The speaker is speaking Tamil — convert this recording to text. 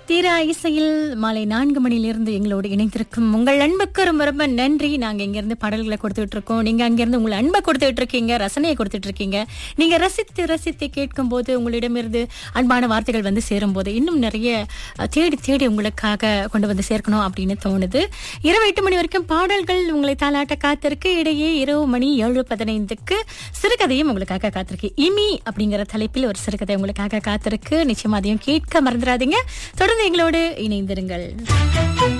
தீரா இசையில் மாலை நான்கு மணியிலிருந்து எங்களோடு இணைந்திருக்கும் உங்கள் அன்புக்கு ரொம்ப ரொம்ப நன்றி நாங்க இங்கிருந்து பாடல்களை கொடுத்துட்டு இருக்கோம் நீங்க அங்கிருந்து உங்கள் அன்பை கொடுத்துட்டு இருக்கீங்க ரசனையை கொடுத்துட்டு இருக்கீங்க நீங்க ரசித்து ரசித்து கேட்கும் போது உங்களிடமிருந்து அன்பான வார்த்தைகள் வந்து சேரும் போது இன்னும் நிறைய அஹ், தேடி தேடி உங்களுக்காக கொண்டு வந்து சேர்க்கணும் அப்படின்னு தோணுது இரவு எட்டு மணி வரைக்கும் பாடல்கள் உங்களை தாளாட்ட காத்திருக்கு இடையே இரவு மணி ஏழு பதினைந்துக்கு சிறுகதையும் உங்களுக்காக காத்திருக்கு இமி அப்படிங்கிற தலைப்பில் ஒரு சிறுகதை உங்களுக்காக காத்திருக்கு நிச்சயமா அதையும் கேட்க மறந்துடாதீங்க தொடர்ந்து எங்களோடு இணைந்திருங்கள்